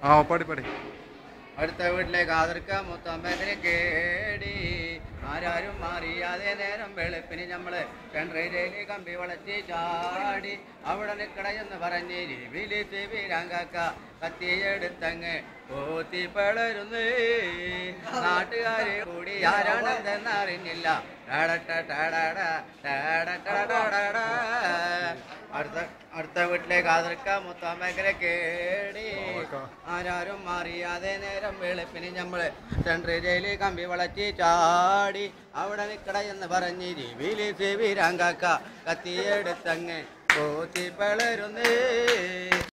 ആ പാടി പാടി അടുത്ത വീട്ടിലേക്ക് ആദർക്ക മുത്തമ്മേതിനെ കേടി ആരാരും മാറിയാതെ നേരം വെളുപ്പിന് നമ്മള് ചെണ്ടയിലേക്ക് കമ്പി വളച്ച് ചാടി അവിടെ നിക്കടയെന്ന് പറഞ്ഞ് വിളിച്ച് വീരാങ്കാക്ക കത്തിയെടുത്തങ്ങ് പോത്തി പളരുന്നേ നാട്ടുകാരെ കൂടി ആരാണെന്തെന്ന് അറിഞ്ഞില്ല ടാടട്ട ടാടാട, ടാടട്ടടാടാടാ. അടുത്ത അടുത്ത വീട്ടിലേക്ക് ആദർക്ക മുത്തമ്മേക്കരെ കേടി ആരാരും മാറിയാതെ നേരം വെളുപ്പിന് ഞമ്മള് സെൻട്രേലി കമ്പി വളച്ച് ചാടി അവിടെ നിക്കട എന്ന് പറഞ്ഞ് ജീവിലി വീരാങ്കാക്ക കത്തിയെടുത്തങ്ങ് പോത്തി പളരുന്നേ